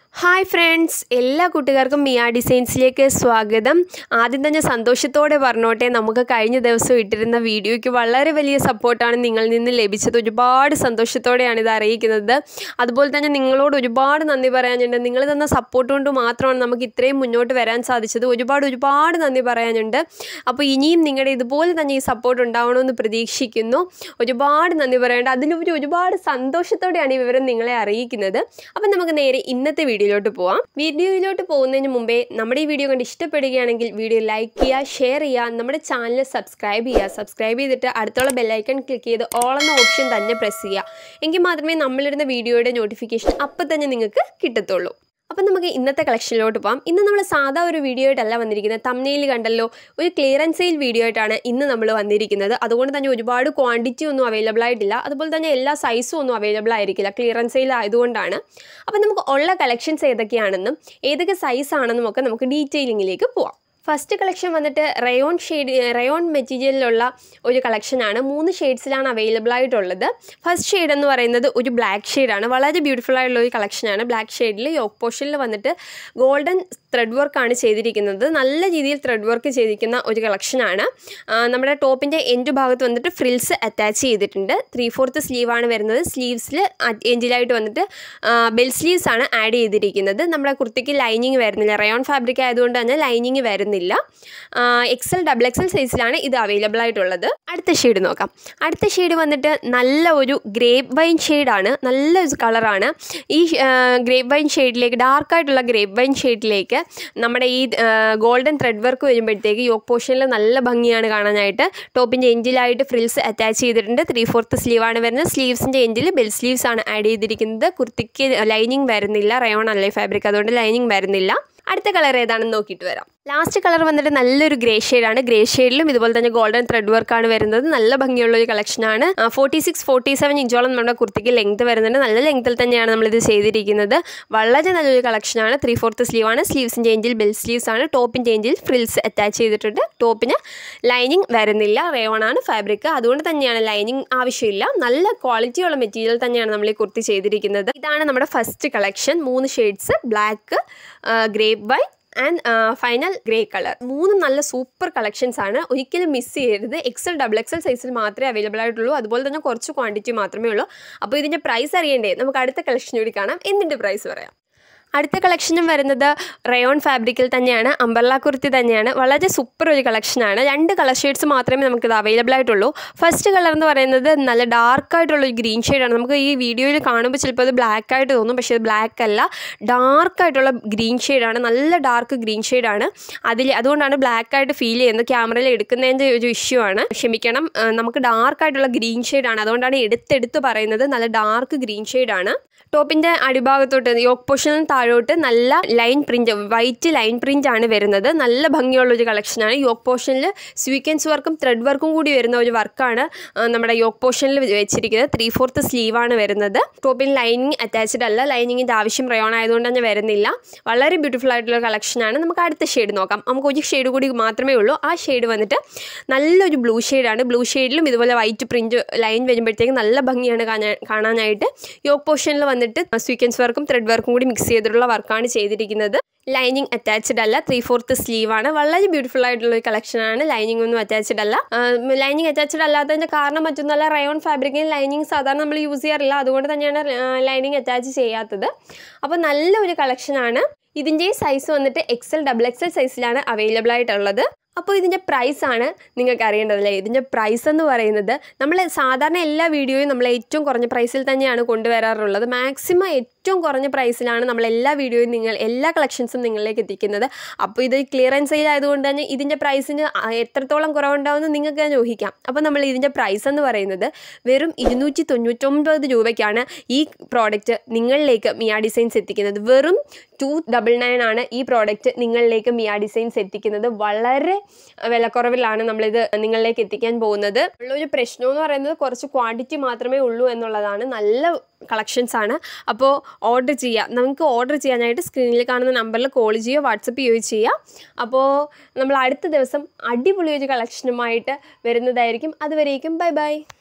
hi friends എല്ലാ കൂട്ടുകാർക്കും മിയ ഡിസൈൻസിലേക്ക് സ്വാഗതം ആദ്യം തന്നെ സന്തോഷത്തോടെ പറഞ്ഞോട്ടെ നമുക്ക് കഴിഞ്ഞ ദിവസം ഇട്ടിരുന്ന വീഡിയോയ്ക്ക് വളരെ വലിയ സപ്പോർട്ടാണ് നിങ്ങളിൽ നിന്ന് ലഭിച്ചത് ഒരുപാട് സന്തോഷത്തോടെയാണ് ഇത് അറിയിക്കുന്നത് അതുപോലെ തന്നെ നിങ്ങളോട് ഒരുപാട് നന്ദി പറയാനുണ്ട് നിങ്ങൾ തന്ന സപ്പോർട്ട് കൊണ്ട് മാത്രമാണ് നമുക്ക് ഇത്രയും മുന്നോട്ട് വരാൻ സാധിച്ചത് ഒരുപാട് ഒരുപാട് നന്ദി പറയാനുണ്ട് അപ്പോൾ ഇനിയും നിങ്ങളുടെ ഇതുപോലെ തന്നെ ഈ സപ്പോർട്ട് ഉണ്ടാവണമെന്ന് പ്രതീക്ഷിക്കുന്നു ഒരുപാട് നന്ദി പറയാനുണ്ട് അതിലുപരി ഒരുപാട് സന്തോഷത്തോടെയാണ് ഈ വിവരം നിങ്ങളെ അറിയിക്കുന്നത് അപ്പം നമുക്ക് നേരെ ഇന്നത്തെ വീഡിയോയിലോട്ട് പോവാം വീഡിയോയിലോട്ട് പോകുന്നതിന് മുമ്പേ നമ്മുടെ ഈ വീഡിയോ കണ്ട് ഇഷ്ടപ്പെടുകയാണെങ്കിൽ വീഡിയോ ലൈക്ക് ചെയ്യുക ഷെയർ ചെയ്യുക നമ്മുടെ ചാനൽ സബ്സ്ക്രൈബ് ചെയ്യുക സബ്സ്ക്രൈബ് ചെയ്തിട്ട് അടുത്തുള്ള ബെല്ലൈക്കൺ ക്ലിക്ക് ചെയ്ത് ഓൾ എന്ന ഓപ്ഷൻ തന്നെ പ്രസ് ചെയ്യുക എങ്കിൽ മാത്രമേ നമ്മളിടുന്ന വീഡിയോയുടെ നോട്ടിഫിക്കേഷൻ അപ്പം തന്നെ നിങ്ങൾക്ക് കിട്ടത്തുള്ളൂ അപ്പം നമുക്ക് ഇന്നത്തെ കളക്ഷനിലോട്ട് പോകാം ഇന്ന് നമ്മൾ സാധാ ഒരു വീഡിയോ ആയിട്ടല്ല വന്നിരിക്കുന്നത് തമ്നയിൽ കണ്ടല്ലോ ഒരു ക്ലിയറൻസ് സെയിൽ വീഡിയോ ആയിട്ടാണ് ഇന്ന് നമ്മൾ വന്നിരിക്കുന്നത് അതുകൊണ്ട് തന്നെ ഒരുപാട് ക്വാണ്ടിറ്റി ഒന്നും അവൈലബിൾ ആയിട്ടില്ല അതുപോലെ തന്നെ എല്ലാ സൈസും ഒന്നും അവൈലബിൾ ആയിരിക്കില്ല ക്ലിയറൻസ് സെയിൽ ആയതുകൊണ്ടാണ് അപ്പം നമുക്ക് ഉള്ള കളക്ഷൻസ് ഏതൊക്കെയാണെന്നും ഏതൊക്കെ സൈസ് ആണെന്നും ഒക്കെ നമുക്ക് ഡീറ്റെയിലിങ്ങിലേക്ക് പോവാം ഫസ്റ്റ് കളക്ഷൻ വന്നിട്ട് റയോൺ ഷെയ്ഡ് റയോൺ മെറ്റീരിയലിലുള്ള ഒരു കളക്ഷനാണ് മൂന്ന് ഷെയ്ഡ്സിലാണ് അവൈലബിൾ ആയിട്ടുള്ളത് ഫസ്റ്റ് ഷെയ്ഡ് എന്ന് പറയുന്നത് ഒരു ബ്ലാക്ക് ഷെയ്ഡാണ് വളരെ ബ്യൂട്ടിഫുൾ ആയിട്ടുള്ള ഒരു കളക്ഷനാണ് ബ്ലാക്ക് ഷെയ്ഡിൽ യോക്ക് പോർഷനിൽ വന്നിട്ട് ഗോൾഡൻ ത്രെഡ് വർക്കാണ് ചെയ്തിരിക്കുന്നത് നല്ല രീതിയിൽ ത്രെഡ് വർക്ക് ചെയ്തിരിക്കുന്ന ഒരു കളക്ഷനാണ് നമ്മുടെ ടോപ്പിൻ്റെ എൻഡ് ഭാഗത്ത് വന്നിട്ട് ഫ്രിൽസ് അറ്റാച്ച് ചെയ്തിട്ടുണ്ട് ത്രീ ഫോർത്ത് സ്ലീവാണ് വരുന്നത് സ്ലീവ്സിൽ എൻഡിലായിട്ട് വന്നിട്ട് ബെൽ സ്ലീവ്സ് ആണ് ആഡ് ചെയ്തിരിക്കുന്നത് നമ്മുടെ കുർത്തിക്ക് ലൈനിങ് വരുന്നില്ല റയോൺ ഫാബ്രിക് ആയതുകൊണ്ട് തന്നെ ലൈനിങ് വരുന്നില്ല എക്സൽ ഡബിൾ എക്സൽ സൈസിലാണ് ഇത് അവൈലബിൾ ആയിട്ടുള്ളത് അടുത്ത ഷെയ്ഡ് നോക്കാം അടുത്ത ഷെയ്ഡ് വന്നിട്ട് നല്ല ഒരു ഗ്രേപ്പ് വൈൻ ഷെയ്ഡാണ് നല്ല ഒരു കളറാണ് ഈ ഗ്രേപ്പ് വൈൻ ഷെയ്ഡിലേക്ക് ഡാർക്കായിട്ടുള്ള ഗ്രേപ്പ് വൈൻ ഷെയ്ഡിലേക്ക് നമ്മുടെ ഈ ഗോൾഡൻ ത്രെഡ് വർക്ക് വരുമ്പോഴത്തേക്ക് യോക്ക് പോർഷനിൽ നല്ല ഭംഗിയാണ് കാണാനായിട്ട് ടോപ്പിൻ്റെ എൻഡിലായിട്ട് ഫ്രിൽസ് അറ്റാച്ച് ചെയ്തിട്ടുണ്ട് ത്രീ ഫോർത്ത് സ്ലീവാണ് വരുന്നത് സ്ലീവ്സിൻ്റെ എൻഡിൽ ബെൽ സ്ലീവ്സ് ആണ് ആഡ് ചെയ്തിരിക്കുന്നത് കുർത്തിക്ക് ലൈനിങ് വരുന്നില്ല റയോൺ അല്ലേ ഫാബ്രിക് അതുകൊണ്ട് ലൈനിങ് വരുന്നില്ല അടുത്ത കളർ ഏതാണെന്ന് നോക്കിയിട്ട് വരാം ലാസ്റ്റ് കളർ വന്നിട്ട് നല്ലൊരു ഗ്രേ ഷെയ്ഡാണ് ഗ്രേ ഷെയ്ഡിലും ഇതുപോലെ തന്നെ ഗോൾഡൻ ത്രെഡ് വർക്കാണ് വരുന്നത് നല്ല ഭംഗിയുള്ള ഒരു കളക്ഷനാണ് ഫോർട്ടി സിക്സ് ഫോർട്ടി സെവൻ ഇഞ്ചോളം നമ്മുടെ കുർത്തിക്ക് ലെങ്ത് വരുന്നുണ്ട് നല്ല ലെങ്ത്തിൽ തന്നെയാണ് നമ്മളിത് ചെയ്തിരിക്കുന്നത് വളരെ നല്ലൊരു കളക്ഷനാണ് ത്രീ ഫോർത്ത് സ്ലീവാണ് സ്ലീവ്സിൻ്റെ എഞ്ചിൽ ബെൽ സ്ലീവ്സ് ആണ് ടോപ്പിൻ്റെ എഞ്ചിൽ ഫ്രിൽസ് അറ്റാച്ച് ചെയ്തിട്ടുണ്ട് ടോപ്പിന് ലൈനിങ് വരുന്നില്ല റേവണാണ് ഫാബ്രിക് അതുകൊണ്ട് തന്നെയാണ് ലൈനിങ് ആവശ്യമില്ല നല്ല ക്വാളിറ്റിയുള്ള മെറ്റീരിയൽ തന്നെയാണ് നമ്മൾ ഈ കുർത്തി ചെയ്തിരിക്കുന്നത് ഇതാണ് നമ്മുടെ ഫസ്റ്റ് കളക്ഷൻ മൂന്ന് shades black grape wine and final grey colour മൂന്ന് നല്ല സൂപ്പർ കളക്ഷൻസ് ആണ് ഒരിക്കലും മിസ് ചെയ്യരുത് എക്സൽ ഡബിൾ എക്സൽ സൈസിൽ മാത്രമേ അവൈലബിൾ ആയിട്ടുള്ളൂ അതുപോലെ തന്നെ കുറച്ച് ക്വാണ്ടിറ്റി മാത്രമേ ഉള്ളൂ അപ്പോൾ ഇതിൻ്റെ പ്രൈസ് അറിയണ്ടേ നമുക്ക് അടുത്ത കളക്ഷൻ കൂടി കാണാം എന്നിൻ്റെ പ്രൈസ് പറയാം അടുത്ത കളക്ഷനും വരുന്നത് റയോൺ ഫാബ്രിക്കിൽ തന്നെയാണ് അമ്പർല കുർത്തി തന്നെയാണ് വളരെ സൂപ്പർ ഒരു കളക്ഷനാണ് രണ്ട് കളർ ഷെയ്ഡ്സ് മാത്രമേ നമുക്കിത് അവൈലബിൾ ആയിട്ടുള്ളൂ ഫസ്റ്റ് കളർ എന്ന് പറയുന്നത് നല്ല ഡാർക്ക് ആയിട്ടുള്ള ഒരു ഗ്രീൻ ഷെയ്ഡാണ് നമുക്ക് ഈ വീഡിയോയിൽ കാണുമ്പോൾ ചിലപ്പോൾ അത് ബ്ലാക്ക് ആയിട്ട് തോന്നും പക്ഷേ അത് ബ്ലാക്ക് അല്ല ഡാർക്ക് ആയിട്ടുള്ള ഗ്രീൻ ഷെയ്ഡാണ് നല്ല ഡാർക്ക് ഗ്രീൻ ഷെയ്ഡാണ് അതിൽ അതുകൊണ്ടാണ് ബ്ലാക്ക് ആയിട്ട് ഫീൽ ചെയ്യുന്നത് ക്യാമറയിൽ എടുക്കുന്നതിൻ്റെ ഒരു ഇഷ്യൂ ആണ് ക്ഷമിക്കണം നമുക്ക് ഡാർക്ക് ആയിട്ടുള്ള ഗ്രീൻ ഷെയ്ഡാണ് അതുകൊണ്ടാണ് എടുത്തെടുത്ത് പറയുന്നത് നല്ല ഡാർക്ക് ഗ്രീൻ ഷെയ്ഡാണ് ടോപ്പിൻ്റെ അടിഭാഗത്തോട്ട് യോക്ക് പോർഷനിൽ താഴോട്ട് നല്ല line print white line print ആണ് വരുന്നത് നല്ല ഭംഗിയുള്ള ഒരു കളക്ഷനാണ് യോക്ക് പോർഷനിൽ സ്വീക്വൻസ് വർക്കും ത്രെഡ് വർക്കും കൂടി വരുന്ന ഒരു വർക്കാണ് നമ്മുടെ യോക്ക് പോർഷനിൽ വെച്ചിരിക്കുന്നത് ത്രീ ഫോർത്ത് സ്ലീവാണ് വരുന്നത് ടോപ്പിൽ ലൈനിങ് അറ്റാച്ച്ഡ് അല്ല ലൈനിങ്ങിൻ്റെ ആവശ്യം റയോൺ ആയതുകൊണ്ട് തന്നെ വരുന്നില്ല വളരെ ബ്യൂട്ടിഫുൾ ആയിട്ടുള്ള കളക്ഷനാണ് നമുക്ക് അടുത്ത ഷെയ്ഡ് നോക്കാം നമുക്ക് ഒരു ഷെയ്ഡ് കൂടി മാത്രമേ ഉള്ളൂ ആ ഷെയ്ഡ് വന്നിട്ട് നല്ലൊരു ബ്ലൂ ഷെയ്ഡാണ് ബ്ലൂ ഷെയ്ഡിലും ഇതുപോലെ വൈറ്റ് പ്രിൻറ്റ് ലൈൻ വരുമ്പോഴത്തേക്ക് നല്ല ഭംഗിയാണ് കാണാനായിട്ട് യോക്ക് പോർഷനിൽ വന്നിട്ട് സ്വീക്വൻസ് വർക്കും ത്രെഡ് വർക്കും കൂടി മിക്സ് ചെയ്തിട്ടുള്ള വർക്കാണ് ചെയ്തിരിക്കുന്നത് ലൈനിങ് അറ്റാച്ച്ഡ് അല്ല ത്രീ ഫോർത്ത് സ്ലീവ് ആണ് വളരെ ബ്യൂട്ടിഫുൾ ആയിട്ടുള്ള ഒരു കളക്ഷനാണ് ലൈനിങ് ഒന്നും അറ്റാച്ച്ഡ് അല്ല ലൈനിങ് അറ്റാച്ച്ഡ് അല്ലാത്തതിൻ്റെ കാരണം മറ്റൊന്നല്ല റയോൺ ഫാബ്രിക്കിന് ലൈനിങ് സാധാരണ നമ്മൾ യൂസ് ചെയ്യാറില്ല അതുകൊണ്ട് തന്നെയാണ് ലൈനിങ് അറ്റാച്ച് ചെയ്യാത്തത് അപ്പോൾ നല്ല ഒരു കളക്ഷനാണ് ഇതിൻ്റെ സൈസ് വന്നിട്ട് എക്സൽ ഡബിൾ എക്സൽ സൈസിലാണ് അവൈലബിൾ ആയിട്ടുള്ളത് അപ്പോൾ ഇതിൻ്റെ പ്രൈസാണ് നിങ്ങൾക്ക് അറിയേണ്ടതല്ലേ ഇതിൻ്റെ പ്രൈസ് എന്ന് പറയുന്നത് നമ്മൾ സാധാരണ എല്ലാ വീഡിയോയും നമ്മൾ ഏറ്റവും കുറഞ്ഞ പ്രൈസിൽ തന്നെയാണ് കൊണ്ടുവരാറുള്ളത് മാക്സിമം ഏറ്റവും കുറഞ്ഞ പ്രൈസിലാണ് നമ്മൾ എല്ലാ വീഡിയോയും നിങ്ങൾ എല്ലാ കളക്ഷൻസും നിങ്ങളിലേക്ക് എത്തിക്കുന്നത് അപ്പോൾ ഇത് ക്ലിയറൻസ് സെയിൽ ആയതുകൊണ്ട് തന്നെ ഇതിൻ്റെ പ്രൈസിന് എത്രത്തോളം കുറവുണ്ടാവുമെന്ന് നിങ്ങൾക്ക് തന്നെ ഊഹിക്കാം അപ്പോൾ നമ്മൾ ഇതിൻ്റെ പ്രൈസ് എന്ന് പറയുന്നത് വെറും ഇരുന്നൂറ്റി തൊണ്ണൂറ്റൊമ്പത് രൂപയ്ക്കാണ് ഈ പ്രോഡക്റ്റ് നിങ്ങളിലേക്ക് മിയ ഡിസൈൻസ് എത്തിക്കുന്നത് വെറും ടു ഡബിൾ നയൻ ആണ് ഈ പ്രോഡക്റ്റ് നിങ്ങളിലേക്ക് മിയ ഡിസൈൻസ് എത്തിക്കുന്നത് വളരെ വിലക്കുറവിലാണ് നമ്മളിത് നിങ്ങളിലേക്ക് എത്തിക്കാൻ പോകുന്നത് ഉള്ളൊരു പ്രശ്നം എന്ന് പറയുന്നത് കുറച്ച് ക്വാണ്ടിറ്റി മാത്രമേ ഉള്ളൂ എന്നുള്ളതാണ് നല്ല കളക്ഷൻസ് ആണ് അപ്പോൾ ഓർഡർ ചെയ്യുക നമുക്ക് ഓർഡർ ചെയ്യാനായിട്ട് സ്ക്രീനിൽ കാണുന്ന നമ്പറിൽ കോൾ ചെയ്യുകയോ വാട്സപ്പ് ചെയ്യുകയോ ചെയ്യുക അപ്പോൾ നമ്മൾ അടുത്ത ദിവസം അടിപൊളി ഒരു കളക്ഷനുമായിട്ട് വരുന്നതായിരിക്കും അതുവരേക്കും ബൈ ബൈ